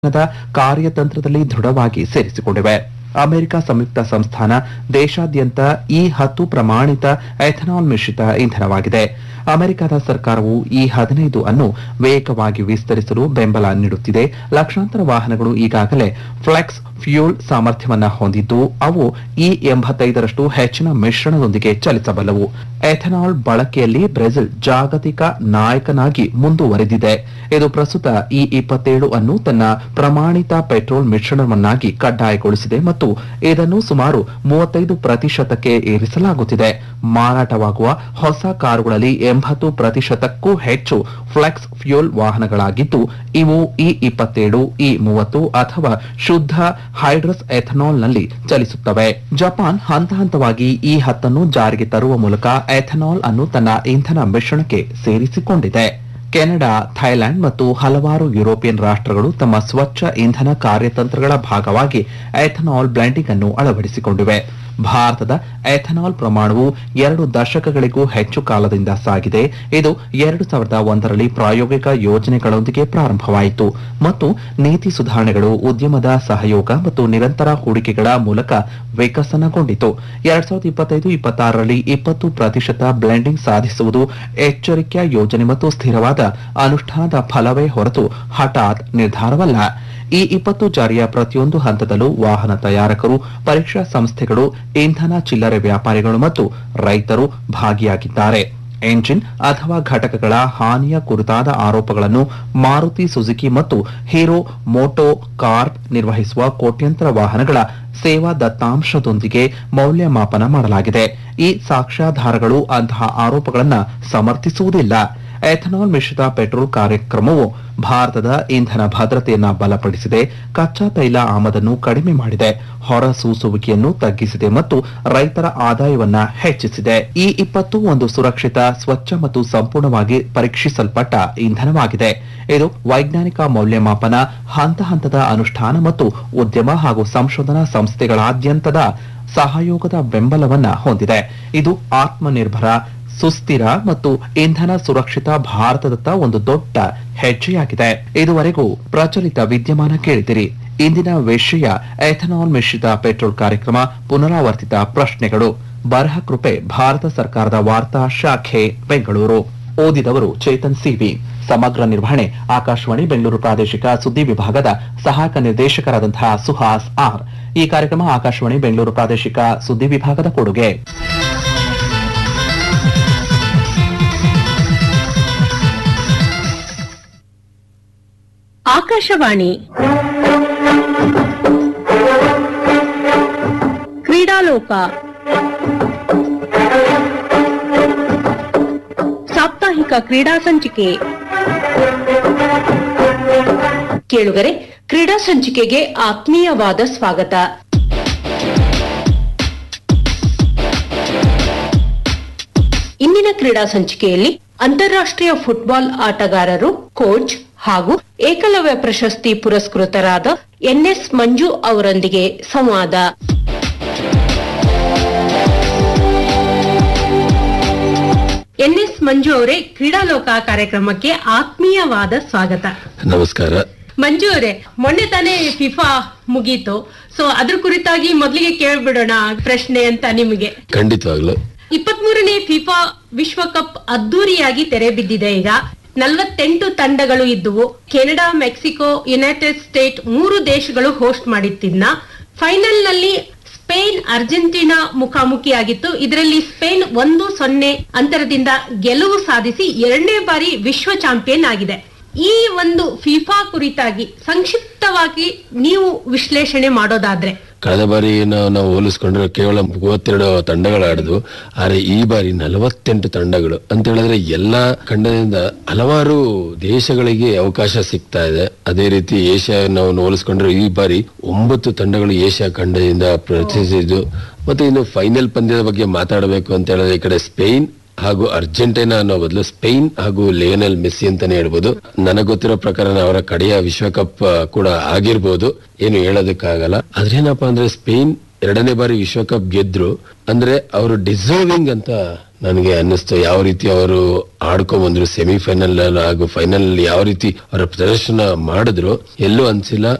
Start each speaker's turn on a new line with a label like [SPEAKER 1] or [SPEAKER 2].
[SPEAKER 1] the ಕಾರ್ಯತಂತ್ರದಲ್ಲಿ ದೃಢವಾಗಿ ಸೇರಿಸಿಕೊಂಡಿವೆ America ಸಂಯುಕ್ತ ಸಂಸ್ಥಾನ ದೇಶಾದ್ಯಂತ ಈ ಹತ್ತು ಪ್ರಮಾಣಿತ ಎಥನಾಲ್ ಮಿಶ್ರಿತ ಇಂಧನವಾಗಿದೆ ಅಮೆರಿಕದ ಸರ್ಕಾರವು ಈ ಹದಿನೈದು ಅನ್ನು ವೇಗವಾಗಿ ವಿಸ್ತರಿಸಲು ಬೆಂಬಲ ನೀಡುತ್ತಿದೆ ಲಕ್ಷಾಂತರ ವಾಹನಗಳು ಈಗಾಗಲೇ ಫ್ಲೆಕ್ಸ್ ಫ್ಯೂಲ್ ಸಾಮರ್ಥ್ಯವನ್ನ ಹೊಂದಿದ್ದು ಅವು ಈ ಎಂಬತ್ತೈದರಷ್ಟು ಹೆಚ್ಚಿನ ಮಿಶ್ರಣದೊಂದಿಗೆ ಚಲಿಸಬಲ್ಲವು ಎಥನಾಲ್ ಬಳಕೆಯಲ್ಲಿ ಬ್ರೆಜಿಲ್ ಜಾಗತಿಕ ನಾಯಕನಾಗಿ ಮುಂದುವರೆದಿದೆ ಇದು ಪ್ರಸ್ತುತ ಈ ಇಪ್ಪತ್ತೇಳು ಅನ್ನು ತನ್ನ ಪ್ರಮಾಣಿತ ಪೆಟ್ರೋಲ್ ಮಿಶ್ರಣವನ್ನಾಗಿ ಕಡ್ಡಾಯಗೊಳಿಸಿದೆ ಮತ್ತು ಇದನ್ನು ಸುಮಾರು ಮೂವತ್ತೈದು ಪ್ರತಿಶತಕ್ಕೆ ಏರಿಸಲಾಗುತ್ತಿದೆ ಮಾರಾಟವಾಗುವ ಹೊಸ ಕಾರುಗಳಲ್ಲಿ ಎಂಬತ್ತು ಪ್ರತಿಶತಕ್ಕೂ ಹೆಚ್ಚು ಫ್ಲೆಕ್ಸ್ ಫ್ಯೂಲ್ ವಾಹನಗಳಾಗಿದ್ದು ಇವು ಈ ಇಪ್ಪತ್ತೇಳು ಈ ಮೂವತ್ತು ಅಥವಾ ಶುದ್ಧ ಹೈಡ್ರಸ್ ಎಥನಾಲ್ನಲ್ಲಿ ಚಲಿಸುತ್ತವೆ ಜಪಾನ್ ಹಂತ ಹಂತವಾಗಿ ಈ ಹತ್ತನ್ನು ಜಾರಿಗೆ ತರುವ ಮೂಲಕ ಎಥನಾಲ್ ಅನ್ನು ತನ್ನ ಇಂಧನ ಮಿಶ್ರಣಕ್ಕೆ ಸೇರಿಸಿಕೊಂಡಿದೆ ಕೆನಡಾ ಥೈಲ್ಯಾಂಡ್ ಮತ್ತು ಹಲವಾರು ಯುರೋಪಿಯನ್ ರಾಷ್ಟ್ರಗಳು ತಮ್ಮ ಸ್ವಚ್ಛ ಇಂಧನ ಕಾರ್ಯತಂತ್ರಗಳ ಭಾಗವಾಗಿ ಎಥನಾಲ್ ಬ್ಲೆಂಡಿಂಗ್ ಅನ್ನು ಅಳವಡಿಸಿಕೊಂಡಿವೆ ಭಾರತದ ಎಥನಾಲ್ ಪ್ರಮಾಣವು ಎರಡು ದಶಕಗಳಿಗೂ ಹೆಚ್ಚು ಕಾಲದಿಂದ ಸಾಗಿದೆ ಇದು ಎರಡು ಸಾವಿರದ ಒಂದರಲ್ಲಿ ಪ್ರಾಯೋಗಿಕ ಯೋಜನೆಗಳೊಂದಿಗೆ ಪ್ರಾರಂಭವಾಯಿತು ಮತ್ತು ನೀತಿ ಸುಧಾರಣೆಗಳು ಉದ್ಯಮದ ಸಹಯೋಗ ಮತ್ತು ನಿರಂತರ ಹೂಡಿಕೆಗಳ ಮೂಲಕ ವಿಕಸನಗೊಂಡಿತು ಎರಡ್ ಸಾವಿರದ ಇಪ್ಪತ್ತೈದು ಇಪ್ಪತ್ತಾರರಲ್ಲಿ ಇಪ್ಪತ್ತು ಪ್ರತಿಶತ ಬ್ಲೆಂಡಿಂಗ್ ಸಾಧಿಸುವುದು ಎಚ್ಚರಿಕೆಯ ಯೋಜನೆ ಮತ್ತು ಸ್ಥಿರವಾದ ಅನುಷ್ಠಾನದ ಫಲವೇ ಹೊರತು ಹಠಾತ್ ನಿರ್ಧಾರವಲ್ಲ ಈ ಇಪ್ಪತ್ತು ಜಾರಿಯ ಪ್ರತಿಯೊಂದು ಹಂತದಲ್ಲೂ ವಾಹನ ತಯಾರಕರು ಪರೀಕ್ಷಾ ಸಂಸ್ಥೆಗಳು ಇಂಧನ ಚಿಲ್ಲರೆ ವ್ಯಾಪಾರಿಗಳು ಮತ್ತು ರೈತರು ಭಾಗಿಯಾಗಿದ್ದಾರೆ ಎಂಜಿನ್ ಅಥವಾ ಘಟಕಗಳ ಹಾನಿಯ ಕುರಿತಾದ ಆರೋಪಗಳನ್ನು ಮಾರುತಿ ಸುಜುಕಿ ಮತ್ತು ಹೀರೋ ಮೋಟೋ ಕಾರ್ಪ್ ನಿರ್ವಹಿಸುವ ಕೋಟ್ಯಂತರ ವಾಹನಗಳ ಸೇವಾ ದತ್ತಾಂಶದೊಂದಿಗೆ ಮೌಲ್ಯಮಾಪನ ಮಾಡಲಾಗಿದೆ ಈ ಸಾಕ್ಷ್ಯಾಧಾರಗಳು ಅಂತಹ ಆರೋಪಗಳನ್ನು ಸಮರ್ಥಿಸುವುದಿಲ್ಲ ಎಥನಾಲ್ ಮಿಶ್ರಿತ ಪೆಟ್ರೋಲ್ ಕಾರ್ಯಕ್ರಮವು ಭಾರತದ ಇಂಧನ ಭದ್ರತೆಯನ್ನ ಬಲಪಡಿಸಿದೆ ಕಚ್ಚಾ ತೈಲ ಆಮದನ್ನು ಕಡಿಮೆ ಮಾಡಿದೆ ಹೊರಸೂಸುವಿಕೆಯನ್ನು ತಗ್ಗಿಸಿದೆ ಮತ್ತು ರೈತರ ಆದಾಯವನ್ನ ಹೆಚ್ಚಿಸಿದೆ ಈ ಇಪ್ಪತ್ತು ಒಂದು ಸುರಕ್ಷಿತ ಸ್ವಚ್ಛ ಮತ್ತು ಸಂಪೂರ್ಣವಾಗಿ ಪರೀಕ್ಷಿಸಲ್ಪಟ್ಟ ಇಂಧನವಾಗಿದೆ ಇದು ವೈಜ್ಞಾನಿಕ ಮೌಲ್ಯಮಾಪನ ಹಂತ ಹಂತದ ಅನುಷ್ಠಾನ ಮತ್ತು ಉದ್ಯಮ ಹಾಗೂ ಸಂಶೋಧನಾ ಸಂಸ್ಥೆಗಳಾದ್ಯಂತದ ಸಹಯೋಗದ ಬೆಂಬಲವನ್ನ ಹೊಂದಿದೆ ಇದು ಆತ್ಮನಿರ್ಭರ ಸುಸ್ಥಿರ ಮತ್ತು ಇಂಧನ ಸುರಕ್ಷಿತ ಭಾರತದತ್ತ ಒಂದು ದೊಡ್ಡ ಹೆಜ್ಜೆಯಾಗಿದೆ ಇದುವರೆಗೂ ಪ್ರಚಲಿತ ವಿದ್ಯಮಾನ ಕೇಳಿದಿರಿ ಇಂದಿನ ವಿಷಯ ಎಥನಾಲ್ ಮಿಶ್ರಿತ ಪೆಟ್ರೋಲ್ ಕಾರ್ಯಕ್ರಮ ಪುನರಾವರ್ತಿತ ಪ್ರಶ್ನೆಗಳು ಬರಹ ಕೃಪೆ ಭಾರತ ಸರ್ಕಾರದ ವಾರ್ತಾ ಶಾಖೆ ಬೆಂಗಳೂರು ಓದಿದವರು ಚೇತನ್ ಸಿವಿ ಸಮಗ್ರ ನಿರ್ವಹಣೆ ಆಕಾಶವಾಣಿ ಬೆಂಗಳೂರು ಪ್ರಾದೇಶಿಕ ಸುದ್ದಿ ವಿಭಾಗದ ಸಹಾಯಕ ನಿರ್ದೇಶಕರಾದಂತಹ ಸುಹಾಸ್ ಆರ್ ಈ ಕಾರ್ಯಕ್ರಮ ಆಕಾಶವಾಣಿ ಬೆಂಗಳೂರು ಪ್ರಾದೇಶಿಕ ಸುದ್ದಿ ವಿಭಾಗದ ಕೊಡುಗೆ
[SPEAKER 2] ಆಕಾಶವಾಣಿ ಕ್ರೀಡಾಲೋಕ ಸಾಪ್ತಾಹಿಕ ಕ್ರೀಡಾ ಸಂಚಿಕೆ ಕೇಳುಗರೆ ಕ್ರೀಡಾ ಸಂಚಿಕೆಗೆ ಆತ್ಮೀಯವಾದ ಸ್ವಾಗತ ಇಂದಿನ ಕ್ರೀಡಾ ಸಂಚಿಕೆಯಲ್ಲಿ ಅಂತಾರಾಷ್ಟ್ರೀಯ ಫುಟ್ಬಾಲ್ ಆಟಗಾರರು ಕೋಚ್ ಹಾಗೂ ಏಕಲವ್ಯ ಪ್ರಶಸ್ತಿ ಪುರಸ್ಕೃತರಾದ ಎನ್ಎಸ್ ಮಂಜು ಅವರೊಂದಿಗೆ ಸಂವಾದ ಎನ್ಎಸ್ ಮಂಜು ಅವರೇ ಕ್ರೀಡಾಲೋಕ ಕಾರ್ಯಕ್ರಮಕ್ಕೆ ಆತ್ಮೀಯವಾದ ಸ್ವಾಗತ
[SPEAKER 3] ನಮಸ್ಕಾರ
[SPEAKER 2] ಮಂಜು ಅವರೇ ಮೊನ್ನೆ ತಾನೇ ಫಿಫಾ ಮುಗೀತು ಸೊ ಅದ್ರ ಕುರಿತಾಗಿ ಮೊದಲಿಗೆ ಕೇಳ್ಬಿಡೋಣ ಪ್ರಶ್ನೆ ಅಂತ ನಿಮಗೆ
[SPEAKER 3] ಖಂಡಿತವಾಗ್ಲು
[SPEAKER 2] ಇಪ್ಪತ್ಮೂರನೇ ಫಿಫಾ ವಿಶ್ವಕಪ್ ಅದ್ದೂರಿಯಾಗಿ ತೆರೆ ಬಿದ್ದಿದೆ ಈಗ ನಲವತ್ತೆಂಟು ತಂಡಗಳು ಇದ್ದುವು ಕೆನಡಾ ಮೆಕ್ಸಿಕೋ ಯುನೈಟೆಡ್ ಸ್ಟೇಟ್ ಮೂರು ದೇಶಗಳು ಹೋಸ್ಟ್ ಮಾಡಿತ್ತಿದ್ನ ಫೈನಲ್ ನಲ್ಲಿ ಸ್ಪೇನ್ ಅರ್ಜೆಂಟೀನಾ ಮುಖಾಮುಖಿಯಾಗಿತ್ತು ಇದರಲ್ಲಿ ಸ್ಪೇನ್ ಒಂದು ಸೊನ್ನೆ ಅಂತರದಿಂದ ಗೆಲುವು ಸಾಧಿಸಿ ಎರಡನೇ ಬಾರಿ ವಿಶ್ವ ಚಾಂಪಿಯನ್ ಆಗಿದೆ ಈ ಒಂದು ಫಿಫಾ ಕುರಿತಾಗಿ ಸಂಕ್ಷಿಪ್ತವಾಗಿ ನೀವು ವಿಶ್ಲೇಷಣೆ ಮಾಡೋದಾದ್ರೆ
[SPEAKER 3] ಕಳೆದ ಬಾರಿ ನಾವು ನಾವು ಹೋಲಿಸ್ಕೊಂಡ್ರೆ ಕೇವಲ ಮೂವತ್ತೆರಡು ತಂಡಗಳು ಆಡಿದ್ವು ಆದ್ರೆ ಈ ಬಾರಿ ನಲವತ್ತೆಂಟು ತಂಡಗಳು ಅಂತ ಹೇಳಿದ್ರೆ ಎಲ್ಲಾ ಖಂಡದಿಂದ ಹಲವಾರು ದೇಶಗಳಿಗೆ ಅವಕಾಶ ಸಿಗ್ತಾ ಇದೆ ಅದೇ ರೀತಿ ಏಷ್ಯಾ ನಾವು ಹೋಲಿಸ್ಕೊಂಡ್ರೆ ಈ ಬಾರಿ ಒಂಬತ್ತು ತಂಡಗಳು ಏಷ್ಯಾ ಖಂಡದಿಂದ ಪ್ರತಿನಿಧಿಸಿದ್ದು ಮತ್ತೆ ಇನ್ನು ಫೈನಲ್ ಪಂದ್ಯದ ಬಗ್ಗೆ ಮಾತಾಡಬೇಕು ಅಂತ ಹೇಳಿದ್ರೆ ಈ ಕಡೆ ಸ್ಪೇನ್ ಹಾಗೂ ಅರ್ಜೆಂಟೈನಾ ಅನ್ನೋ ಬದಲು ಸ್ಪೇನ್ ಹಾಗೂ ಲಿಯೋನೆಲ್ ಮೆಸ್ಸಿ ಅಂತಾನೆ ಹೇಳ್ಬೋದು ನನಗ್ ಗೊತ್ತಿರೋ ಪ್ರಕಾರ ಅವರ ಕಡೆಯ ವಿಶ್ವಕಪ್ ಆ, ಕೂಡ ಆಗಿರ್ಬೋದು ಏನು ಹೇಳೋದಕ್ಕಾಗಲ್ಲ ಆದ್ರೇನಪ್ಪ ಅಂದ್ರೆ ಸ್ಪೇನ್ ಎರಡನೇ ಬಾರಿ ವಿಶ್ವಕಪ್ ಗೆದ್ರು ಅಂದ್ರೆ ಅವರು ಡಿಸರ್ವಿಂಗ್ ಅಂತ ನನಗೆ ಅನ್ನಿಸ್ತು ಯಾವ ರೀತಿ ಅವರು ಆಡ್ಕೊಂಡ್ ಬಂದ್ರು ಸೆಮಿಫೈನಲ್ ಹಾಗೂ ಫೈನಲ್ ಯಾವ ರೀತಿ ಅವರ ಪ್ರದರ್ಶನ ಮಾಡಿದ್ರು ಎಲ್ಲೂ ಅನ್ಸಿಲ್ಲ